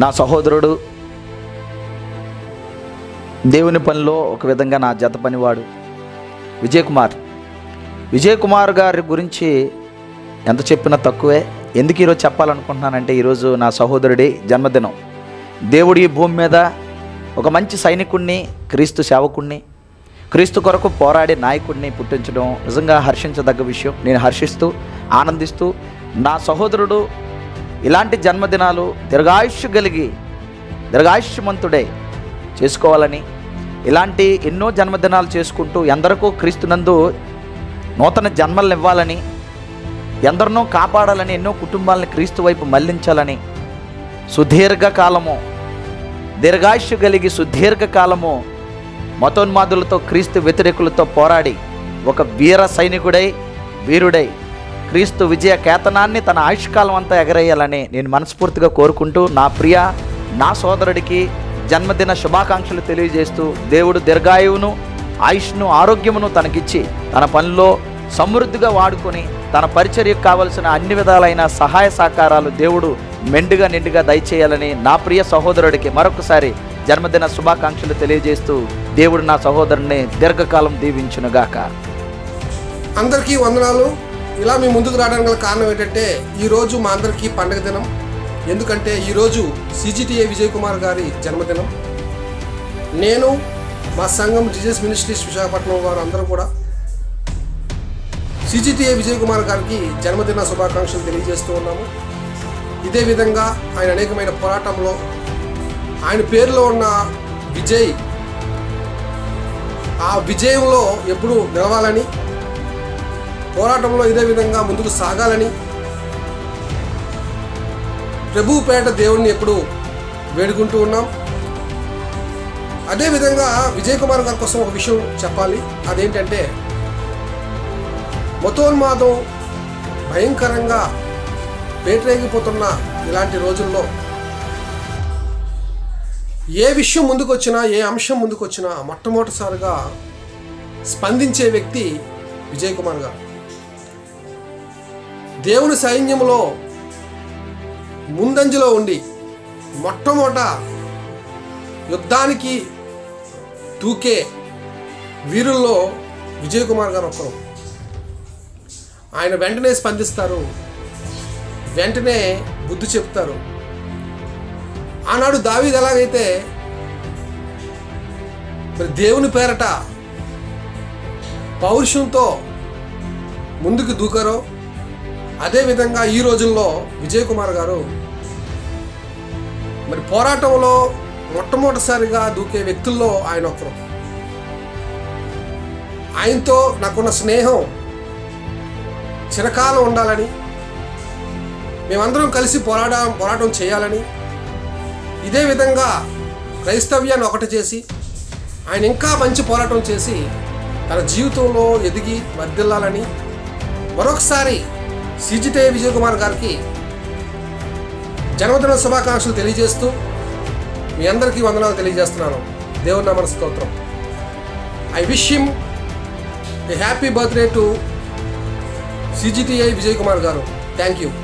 నా సహోదరుడు దేవుని పనిలో ఒక విధంగా నా జత పనివాడు విజయ్ కుమార్ విజయ్ కుమార్ గారి గురించి ఎంత చెప్పినా తక్కువే ఎందుకు ఈరోజు చెప్పాలనుకుంటున్నానంటే ఈరోజు నా సహోదరుడి జన్మదినం దేవుడు ఈ భూమి మీద ఒక మంచి సైనికుణ్ణి క్రీస్తు సేవకుణ్ణి క్రీస్తు కొరకు పోరాడే నాయకుడిని పుట్టించడం నిజంగా హర్షించదగ్గ విషయం నేను హర్షిస్తూ ఆనందిస్తూ నా సహోదరుడు ఇలాంటి జన్మదినాలు దీర్ఘాయుష్యు కలిగి దీర్ఘాయుష్యమంతుడే చేసుకోవాలని ఇలాంటి ఎన్నో జన్మదినాలు చేసుకుంటూ ఎందరికో క్రీస్తునందు నూతన జన్మలను ఇవ్వాలని ఎందరినో కాపాడాలని ఎన్నో కుటుంబాలను క్రీస్తు వైపు మళ్లించాలని సుదీర్ఘ కాలము దీర్ఘాయుష్యు కలిగి సుదీర్ఘ కాలము మతోన్మాదులతో క్రీస్తు వ్యతిరేకులతో పోరాడి ఒక వీర సైనికుడై వీరుడై క్రీస్తు విజయ కేతనాన్ని తన ఆయుష్కాలం అంతా ఎగరేయాలని నేను మనస్ఫూర్తిగా కోరుకుంటూ నా ప్రియ నా సోదరుడికి జన్మదిన శుభాకాంక్షలు తెలియజేస్తూ దేవుడు దీర్ఘాయువును ఆయుష్ను ఆరోగ్యమును తనకిచ్చి తన పనిలో సమృద్ధిగా వాడుకొని తన పరిచర్యకు కావలసిన అన్ని విధాలైన సహాయ సహకారాలు దేవుడు మెండుగా నిండుగా దయచేయాలని నా ప్రియ సహోదరుడికి మరొకసారి జన్మదిన శుభాకాంక్షలు తెలియజేస్తూ దేవుడు నా సహోదరుని దీర్ఘకాలం దీవించునుగాక అందరికీ వందనాలు ఇలా మీ ముందుకు రావడానికి గల కారణం ఏంటంటే ఈరోజు మా అందరికీ పండగ దినం ఎందుకంటే ఈరోజు సిజిటిఏ విజయ్ కుమార్ గారి జన్మదినం నేను మా సంఘం జీజస్ మినిస్ట్రీస్ విశాఖపట్నం వారు అందరూ కూడా సిజిటిఏ విజయ్ కుమార్ గారికి జన్మదిన శుభాకాంక్షలు తెలియజేస్తూ ఉన్నాము ఇదే విధంగా ఆయన అనేకమైన పోరాటంలో ఆయన పేరులో ఉన్న విజయ్ ఆ విజయంలో ఎప్పుడు నిలవాలని పోరాటంలో ఇదే విధంగా ముందుకు సాగాలని ప్రభువుపేట దేవుణ్ణి ఎప్పుడు వేడుకుంటూ ఉన్నాం అదేవిధంగా విజయ్ కుమార్ గారి కోసం ఒక విషయం చెప్పాలి అదేంటంటే మతోన్మాదం భయంకరంగా పేటరేగిపోతున్న ఇలాంటి రోజుల్లో ఏ విషయం ముందుకొచ్చినా ఏ అంశం ముందుకొచ్చినా మొట్టమొదటిసారిగా స్పందించే వ్యక్తి విజయ్ కుమార్ గారు దేవుని సైన్యంలో ముందంజలో ఉండి మొట్టమొదట యుద్ధానికి దూకే వీరుల్లో విజయ్ కుమార్ గారు ఒకరు ఆయన వెంటనే స్పందిస్తారు వెంటనే బుద్ధి చెప్తారు ఆనాడు దావీద్ ఎలాగైతే మరి దేవుని పేరట పౌరుషంతో ముందుకు దూకారో అదేవిధంగా ఈ రోజుల్లో విజయ్ కుమార్ గారు మరి పోరాటంలో మొట్టమొదటిసారిగా దూకే వ్యక్తుల్లో ఆయన ఒకరు ఆయనతో నాకున్న స్నేహం చిరకాలం ఉండాలని మేమందరం కలిసి పోరాట పోరాటం చేయాలని ఇదే విధంగా క్రైస్తవ్యాన్ని ఒకటి చేసి ఆయన ఇంకా మంచి పోరాటం చేసి తన జీవితంలో ఎదిగి వర్ధిల్లాలని మరొకసారి సిజిటే విజయ్ కుమార్ గారికి జన్మదిన శుభాకాంక్షలు తెలియజేస్తూ మీ అందరికీ వందనాలు తెలియజేస్తున్నాను దేవుని నమన స్తోత్రం I wish him a happy birthday to CGTI Vijay Kumar గారు థ్యాంక్ యూ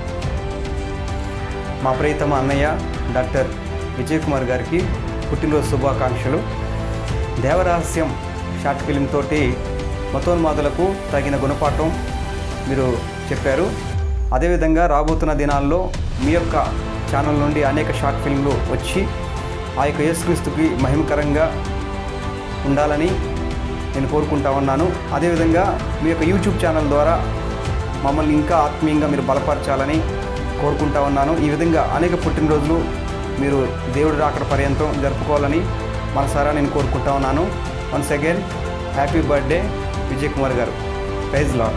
మా ప్రియతమ అన్నయ్య డాక్టర్ విజయ్ కుమార్ గారికి పుట్టినరోజు శుభాకాంక్షలు దేవరహస్యం షార్ట్ ఫిల్మ్ తోటి మతోన్మాదులకు తగిన గుణపాఠం మీరు చెప్పారు అదేవిధంగా రాబోతున్న దినాల్లో మీ యొక్క ఛానల్ నుండి అనేక షార్ట్ ఫిల్మ్లు వచ్చి ఆ యొక్క యేసుక్రీస్తుకి మహిమకరంగా ఉండాలని నేను కోరుకుంటా ఉన్నాను అదేవిధంగా మీ యొక్క యూట్యూబ్ ఛానల్ ద్వారా మమ్మల్ని ఇంకా ఆత్మీయంగా మీరు బలపరచాలని కోరుకుంటా ఉన్నాను ఈ విధంగా అనేక పుట్టినరోజులు మీరు దేవుడు రాకడ పర్యంతం జరుపుకోవాలని మనసారా నేను కోరుకుంటా ఉన్నాను once again happy birthday Vijay Kumar గారు ప్రైజ్ లాడ్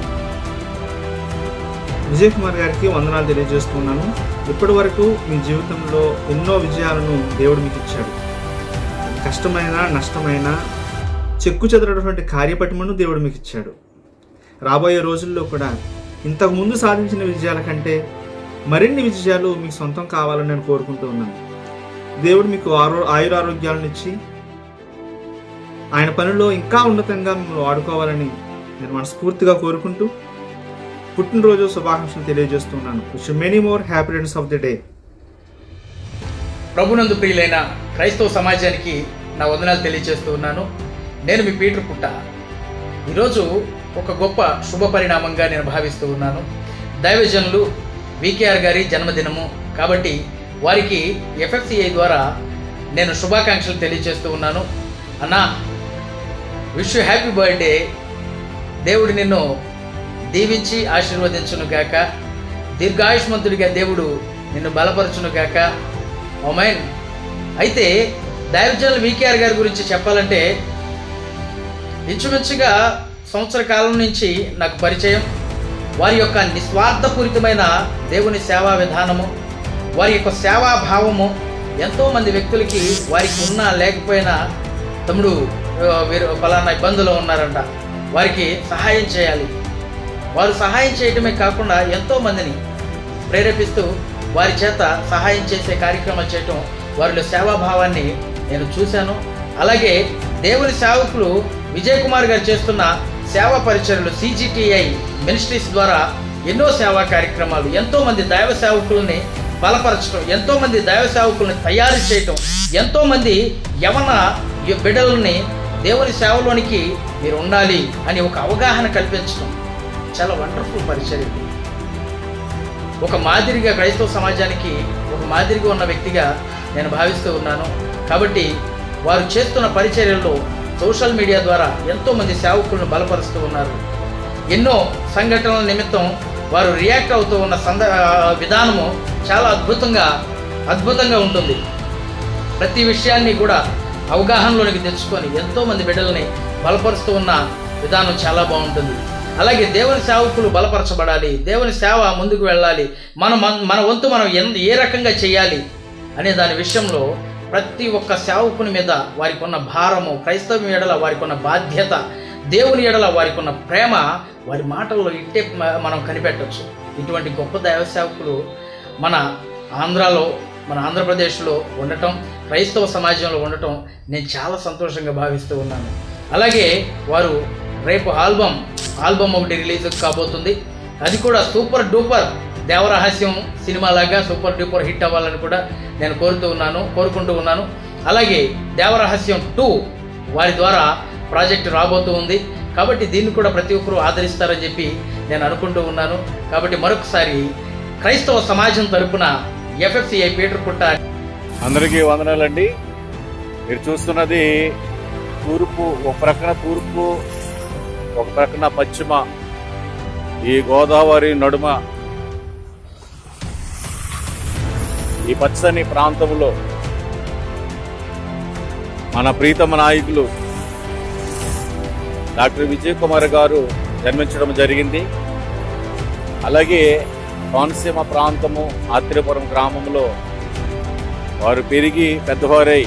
విజయ్ కుమార్ గారికి వందనాలు తెలియజేస్తున్నాను ఇప్పటి వరకు మీ జీవితంలో ఎన్నో విజయాలను దేవుడు మీకు ఇచ్చాడు కష్టమైన నష్టమైన చెక్కు చెదరటువంటి కార్యపటిమను దేవుడు మీకు ఇచ్చాడు రాబోయే రోజుల్లో కూడా ఇంతకు ముందు సాధించిన విజయాల కంటే మరిన్ని విజయాలు మీకు సొంతం కావాలని నేను కోరుకుంటూ ఉన్నాను దేవుడు మీకు ఆరో ఆయురారోగ్యాలను ఇచ్చి ఆయన పనిలో ఇంకా ఉన్నతంగా మిమ్మల్ని వాడుకోవాలని నేను మనస్ఫూర్తిగా కోరుకుంటూ పుట్టినరోజు శుభాకాంక్షలు తెలియజేస్తున్నాను wish many more happy returns of the day ప్రభునందు ప్రియులైన క్రైస్తవ సమాజానికి నా వందనాలు తెలియజేస్తూ ఉన్నాను నేను మీ పీటర్ పుట్ట ఈరోజు ఒక గొప్ప శుభ పరిణామంగా నేను భావిస్తూ ఉన్నాను దైవజనులు వికేఆర్ గారి జన్మదినము కాబట్టి వారికి ఎఫ్ఎఫ్సిఐ ద్వారా నేను శుభాకాంక్షలు తెలియజేస్తూ ఉన్నాను అన్నా విష్ యూ హ్యాపీ బర్త్డే దేవుడు నిన్ను దీవించి ఆశీర్వదించును గాక దీర్ఘాయుష్మంతుడిగా దేవుడు నిన్ను బలపరచును గాక ఒమైన్ అయితే దైవజనులు వికేఆర్ గారి గురించి చెప్పాలంటే ఇంచుమించుగా సంవత్సర కాలం నుంచి నాకు పరిచయం వారి యొక్క నిస్వార్థపూరితమైన దేవుని సేవా విధానము వారి యొక్క సేవా భావము ఎంతోమంది వ్యక్తులకి వారికి ఉన్నా లేకపోయినా తమ్ముడు ఆ, వీరు ఫలానా ఇబ్బందులు ఉన్నారంట వారికి సహాయం చేయాలి వారు సహాయం చేయటమే కాకుండా ఎంతోమందిని ప్రేరేపిస్తూ వారి చేత సహాయం చేసే కార్యక్రమాలు చేయటం వారిలో సేవాభావాన్ని నేను చూశాను అలాగే దేవుని సేవకులు విజయ్ కుమార్ గారు చేస్తున్న సేవా పరిచర్యలు సిజిటిఐ మినిస్ట్రీస్ ద్వారా ఎన్నో సేవా కార్యక్రమాలు ఎంతోమంది దైవ సేవకుల్ని బలపరచడం ఎంతోమంది దైవ సేవకుల్ని తయారు చేయటం ఎంతోమంది యవన య- బిడ్డలని దేవుని సేవలోనికి మీరు ఉండాలి అని ఒక అవగాహన కల్పించడం చాలా వండర్ఫుల్ పరిచర్య ఇది. ఒక మాదిరిగా క్రైస్తవ సమాజానికి ఒక మాదిరిగా ఉన్న వ్యక్తిగా నేను భావిస్తూ ఉన్నాను కాబట్టి వారు చేస్తున్న పరిచర్యల్లో సోషల్ మీడియా ద్వారా ఎంతోమంది సేవకులను బలపరుస్తూ ఉన్నారు ఎన్నో సంఘటనల నిమిత్తం వారు రియాక్ట్ అవుతూ ఉన్న సంద ఆ, విధానము చాలా అద్భుతంగా అద్భుతంగా ఉంటుంది ప్రతి విషయాన్ని కూడా అవగాహనలోనికి తెచ్చుకొని ఎంతోమంది బిడ్డల్ని బలపరుస్తూ ఉన్న విధానం చాలా బాగుంటుంది అలాగే దేవుని సేవకులు బలపరచబడాలి దేవుని సేవ ముందుకు వెళ్ళాలి మన మన- మన వంతు మనం ఎన్ ఏ రకంగా చేయాలి అనే దాని విషయంలో ప్రతి ఒక్క సేవకుని మీద వారికి ఉన్న భారము క్రైస్తవం ఎడల వారికి ఉన్న బాధ్యత దేవుని ఎడల వారికి ఉన్న ప్రేమ వారి మాటల్లో ఇట్టే మ- మనం కనిపెట్టవచ్చు ఇటువంటి గొప్ప దైవ సేవకులు మన ఆంధ్రాలో మన ఆంధ్రప్రదేశ్లో ఉండటం క్రైస్తవ సమాజంలో ఉండటం నేను చాలా సంతోషంగా భావిస్తూ ఉన్నాను అలాగే వారు రేపు ఆల్బమ్ ఆల్బమ్ ఒకటి రిలీజ్ కాబోతుంది అది కూడా సూపర్ డూపర్ దేవరహస్యం సినిమా లాగా సూపర్ డూపర్ హిట్ అవ్వాలని కూడా నేను కోరుతూ ఉన్నాను కోరుకుంటూ ఉన్నాను అలాగే దేవరహస్యం టూ వారి ద్వారా ప్రాజెక్ట్ రాబోతూ ఉంది కాబట్టి దీన్ని కూడా ప్రతి ఒక్కరూ ఆదరిస్తారని చెప్పి నేను అనుకుంటూ ఉన్నాను కాబట్టి మరొకసారి క్రైస్తవ సమాజం తరపున ఎఫ్ఎఫ్సిఐ పీటర్ పుట్ట అందరికీ వందనాలండి మీరు చూస్తున్నది తూర్పు ఒక ప్రక్కన తూర్పు ఒక ప్రక్కన పశ్చిమ ఈ గోదావరి నడుమ ఈ పచ్చని ప్రాంతంలో మన ప్రీతమ నాయకులు డాక్టర్ విజయ్ కుమార్ గారు జన్మించడం జరిగింది అలాగే కోనసీమ ప్రాంతము ఆత్రేయపురం గ్రామంలో వారు పెరిగి పెద్దవారై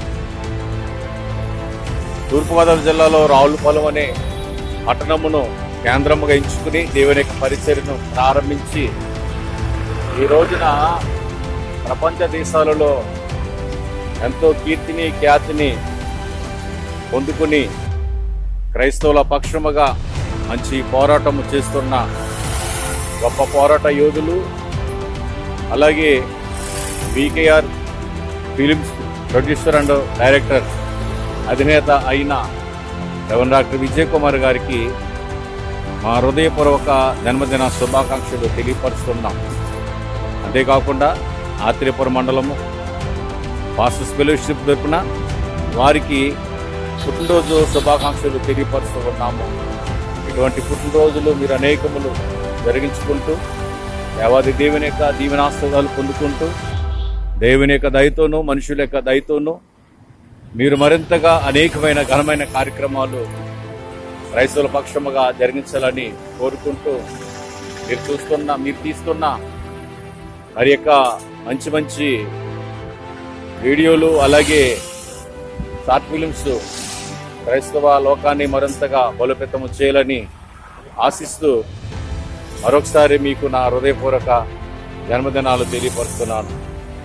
తూర్పుగోదావరి జిల్లాలో రావులపాలెం అనే పట్టణమును కేంద్రముగా ఎంచుకుని దేవుని యొక్క పరిచర్ను ప్రారంభించి ఈ రోజున ప్రపంచ దేశాలలో ఎంతో కీర్తిని ఖ్యాతిని పొందుకుని క్రైస్తవుల పక్షముగా మంచి పోరాటం చేస్తున్న గొప్ప పోరాట యోధులు అలాగే VKR films producer and director అధినేత అయిన రెవెన్ డాక్టర్ విజయ్ కుమార్ గారికి మా హృదయపూర్వక జన్మదిన శుభాకాంక్షలు తెలియపరుస్తున్నాం అంతేకాకుండా ఆత్రేయపురం మండలము పాస్టర్స్ ఫెలోషిప్ తరపున వారికి పుట్టినరోజు శుభాకాంక్షలు తెలియపరుస్తూ ఉన్నాము ఇటువంటి పుట్టినరోజులు మీరు అనేకములు జరిగించుకుంటూ దేవాది దేవుని యొక్క దీవెనాస్తులు పొందుకుంటూ దేవుని యొక్క దయతోనూ మనుషుల యొక్క దయతోనూ మీరు మరింతగా అనేకమైన ఘనమైన కార్యక్రమాలు క్రైస్తవుల పక్షముగా జరిగించాలని కోరుకుంటూ మీరు చూస్తున్న మీరు తీస్తున్న మరి యొక్క మంచి మంచి వీడియోలు అలాగే షార్ట్ ఫిలిమ్స్ క్రైస్తవ లోకాన్ని మరింతగా బలోపేతము చేయాలని ఆశిస్తూ మరొకసారి మీకు నా హృదయపూర్వక జన్మదినాలు తెలియపరుస్తున్నాను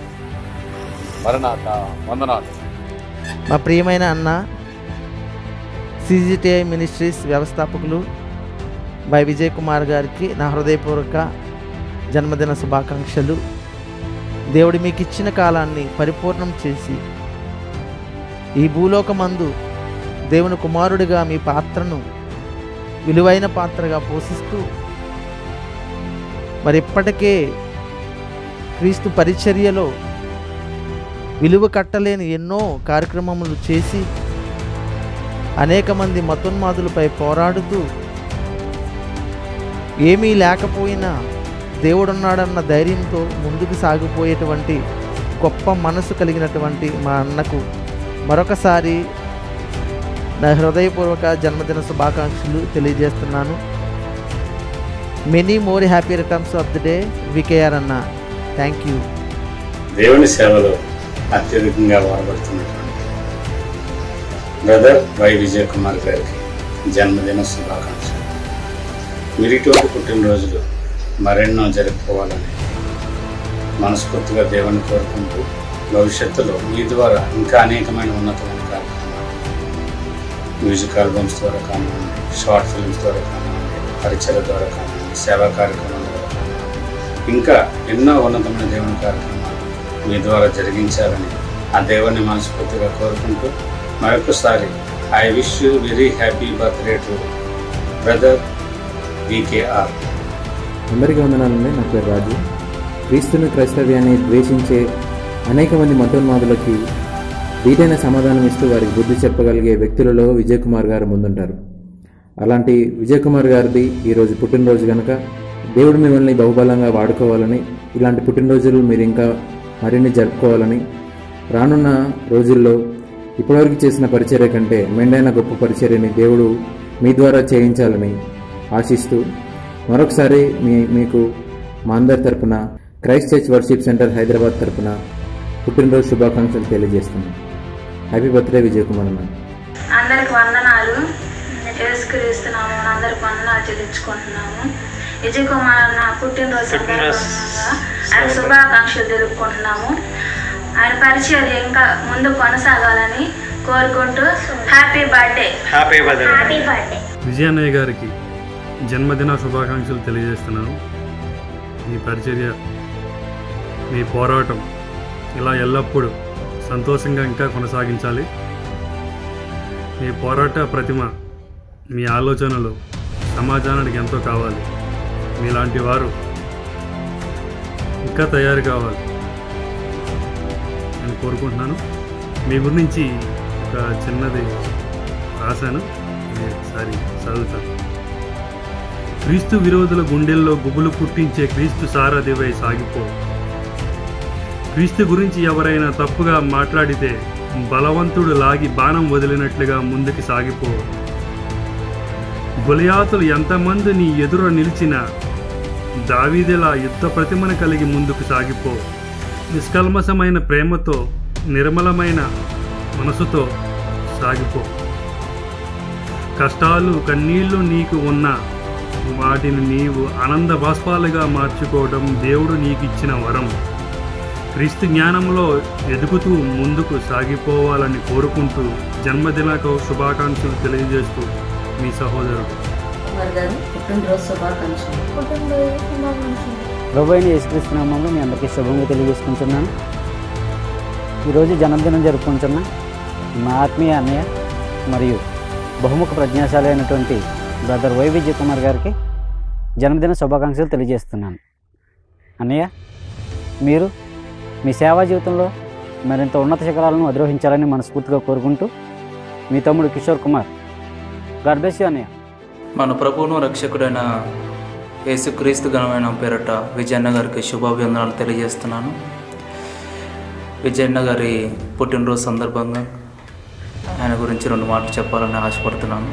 మరణాత వందనాలు మా ప్రియమైన అన్న సిజిటిఐ మినిస్ట్రీస్ వ్యవస్థాపకులు బై విజయ్ కుమార్ గారికి నా హృదయపూర్వక జన్మదిన శుభాకాంక్షలు దేవుడు మీకు ఇచ్చిన కాలాన్ని పరిపూర్ణం చేసి ఈ భూలోకమందు దేవుని కుమారుడిగా మీ పాత్రను విలువైన పాత్రగా పోషిస్తూ మరి ఇప్పటికే క్రీస్తు పరిచర్యలో విలువ కట్టలేని ఎన్నో కార్యక్రమములు చేసి అనేక మంది మతోన్మాదులపై పోరాడుతూ ఏమీ లేకపోయినా దేవుడున్నాడన్న ధైర్యంతో ముందుకు సాగిపోయేటువంటి గొప్ప మనసు కలిగినటువంటి మా అన్నకు మరొకసారి నా హృదయపూర్వక జన్మదిన శుభాకాంక్షలు తెలియజేస్తున్నాను many more happy returns of the day VKR అన్న థ్యాంక్ యూ దేవుని సేవలో అత్యధికంగా వాడబడుతున్నటువంటి బ్రదర్ వై విజయ్ కుమార్ గారికి జన్మదిన శుభాకాంక్షలు మీరు ఇటువంటి పుట్టినరోజులు మరెన్నో జరుపుకోవాలని మనస్ఫూర్తిగా దేవుని కోరుకుంటూ భవిష్యత్తులో మీ ద్వారా ఇంకా అనేకమైన ఉన్నతమైన కార్యక్రమాలు మ్యూజిక్ ఆల్బమ్స్ ద్వారా కానివ్వండి షార్ట్ ఫిల్మ్స్ ద్వారా కానివ్వండి పరిచయ ద్వారా కానివ్వండి సేవా కార్యక్రమాల ద్వారా కానివ్వండి ఇంకా ఎన్నో ఉన్నతమైన దేవుని కార్యక్రమాలు మీ ద్వారా జరిగించాలని ఆ దేవుని మనస్ఫూర్తిగా కోరుకుంటూ మరొకసారి I wish you very happy birthday to brother VKR అందరికీ వందనాలండి నా పేరు రాజు క్రీస్తుని క్రైస్తవ్యాన్ని ద్వేషించే అనేక మంది మతోన్మాదులకి ధీటైన సమాధానం ఇస్తూ వారికి బుద్ధి చెప్పగలిగే వ్యక్తులలో విజయ్ కుమార్ గారు ముందుంటారు అలాంటి విజయ్ కుమార్ గారిది ఈరోజు పుట్టినరోజు కనుక దేవుడు మిమ్మల్ని బహుబలంగా వాడుకోవాలని ఇలాంటి పుట్టినరోజులు మీరు ఇంకా మరిన్ని జరుపుకోవాలని రానున్న రోజుల్లో ఇప్పటివరకు చేసిన పరిచర్య కంటే మెండైన గొప్ప పరిచర్యని దేవుడు మీ ద్వారా చేయించాలని ఆశిస్తూ మరొకసారి మీ మీకు మా అందరి తరపున Christ church worship centre Hyderabad తరపున పుట్టినరోజు శుభాకాంక్షలు తెలియజేస్తున్నాను హ్యాపీ బర్త్డే విజయ్ కుమార్ అన్న అందరికి వందనాలు యేసుక్రీస్తున్నాము అందరికి వందనాలు చెల్లించుకుంటున్నాము విజయ్ కుమార్ అన్న పుట్టినరోజు సందర్భంగా ఆయన శుభాకాంక్షలు తెలుపుకుంటున్నాము ఆయన పరిచయం ఇంకా ముందు కొనసాగాలని కోరుకుంటూ హ్యాపీ బర్త్డే హ్యాపీ బర్త్డే విజయన్నయ్య గారికి జన్మదిన శుభాకాంక్షలు తెలియజేస్తున్నాను మీ పరిచర్య మీ పోరాటం ఇలా ఎల్లప్పుడూ సంతోషంగా ఇంకా కొనసాగించాలి మీ పోరాట ప్రతిమ మీ ఆలోచనలు సమాజానికి ఎంతో కావాలి మీలాంటి వారు ఇంకా తయారు కావాలి నేను కోరుకుంటున్నాను మీ గురించి ఒక చిన్నది రాశాను ఇది ఒకసారి చదువుతాను క్రీస్తు విరోధుల గుండెల్లో గుబులు పుట్టించే క్రీస్తు సారథివై సాగిపో క్రీస్తు గురించి ఎవరైనా తప్పుగా మాట్లాడితే బలవంతుడు లాగి బాణం వదిలినట్లుగా ముందుకు సాగిపో గులయాతులు ఎంతమంది నీ ఎదుర నిలిచిన దావీదిలా యుద్ధ ప్రతిమను కలిగి ముందుకు సాగిపో నిష్కల్మసమైన ప్రేమతో నిర్మలమైన మనసుతో సాగిపో కష్టాలు కన్నీళ్లు నీకు ఉన్న వాటిని నీవు ఆనంద బాష్పాలుగా మార్చుకోవడం దేవుడు నీకు ఇచ్చిన వరం క్రీస్తు జ్ఞానంలో ఎదుగుతూ ముందుకు సాగిపోవాలని కోరుకుంటూ జన్మదినకు శుభాకాంక్షలు తెలియజేస్తూ మీ సహోదరుడు కుమార్ గారు పుట్టినరోజు శుభాకాంక్షలు ప్రభు అయిన యేసుక్రీస్తు నామంలో మీ అందరికీ శుభంగా తెలియజేసుకుంటున్నాను ఈరోజు జన్మదినం జరుపుకుంటున్న మా ఆత్మీయ అన్నయ్య మరియు బహుముఖ ప్రజ్ఞాశాలి అయినటువంటి బ్రదర్ వై విజయ్ కుమార్ గారికి జన్మదిన శుభాకాంక్షలు తెలియజేస్తున్నాను అన్నయ్య మీరు మీ సేవా జీవితంలో మరింత ఉన్నత శిఖరాలను అధిరోహించాలని మనస్ఫూర్తిగా కోరుకుంటూ మీ తమ్ముడు Kishore Kumar God bless you అన్నయ్య మన ప్రభువును రక్షకుడైన యేసుక్రీస్తు ఘనమైన పేరట విజయన్న గారికి శుభాభివందనాలు తెలియజేస్తున్నాను విజయన్న గారి పుట్టినరోజు సందర్భంగా ఆయన గురించి రెండు మాటలు చెప్పాలని ఆశపడుతున్నాను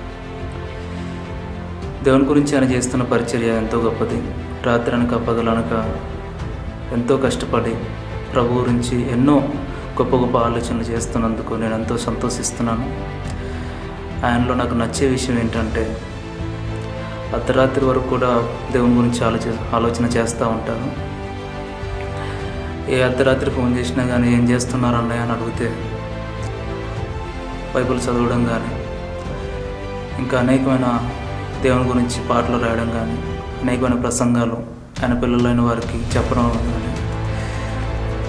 దేవుని గురించి ఆయన చేస్తున్న పరిచర్య ఎంతో గొప్పది రాత్రి అనక పగలనక ఎంతో కష్టపడి ప్రభు గురించి ఎన్నో గొప్ప గొప్ప ఆలోచనలు చేస్తున్నందుకు నేను ఎంతో సంతోషిస్తున్నాను ఆయనలో నాకు నచ్చే విషయం ఏంటంటే అర్ధరాత్రి వరకు కూడా దేవుని గురించి ఆలోచన ఆలోచన చేస్తూ ఉంటాను ఏ అర్ధరాత్రి ఫోన్ చేసినా కానీ ఏం చేస్తున్నారు అన్నయ్య అని అడిగితే బైబిల్ చదవడం కానీ ఇంకా అనేకమైన దేవుని గురించి పాటలు రాయడం కానీ అనేకమైన ప్రసంగాలు ఆయన పిల్లలైన వారికి చెప్పడం కానీ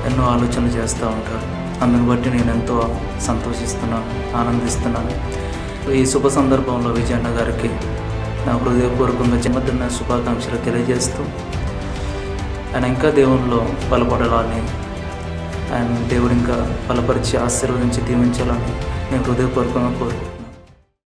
ఎన్నో ఆలోచనలు చేస్తూ ఉంటారు అందుని బట్టి నేను ఎంతో సంతోషిస్తున్నాను ఆనందిస్తున్నాను ఈ శుభ సందర్భంలో విజయన్న గారికి నా హృదయపూర్వకంగా జన్మదిన శుభాకాంక్షలు తెలియజేస్తూ ఆయన ఇంకా దేవునిలో బలపడాలని ఆయన దేవుడు ఇంకా బలపరిచి ఆశీర్వదించి దీవించాలని నేను హృదయపూర్వకంగా కోరుకుంటున్నాను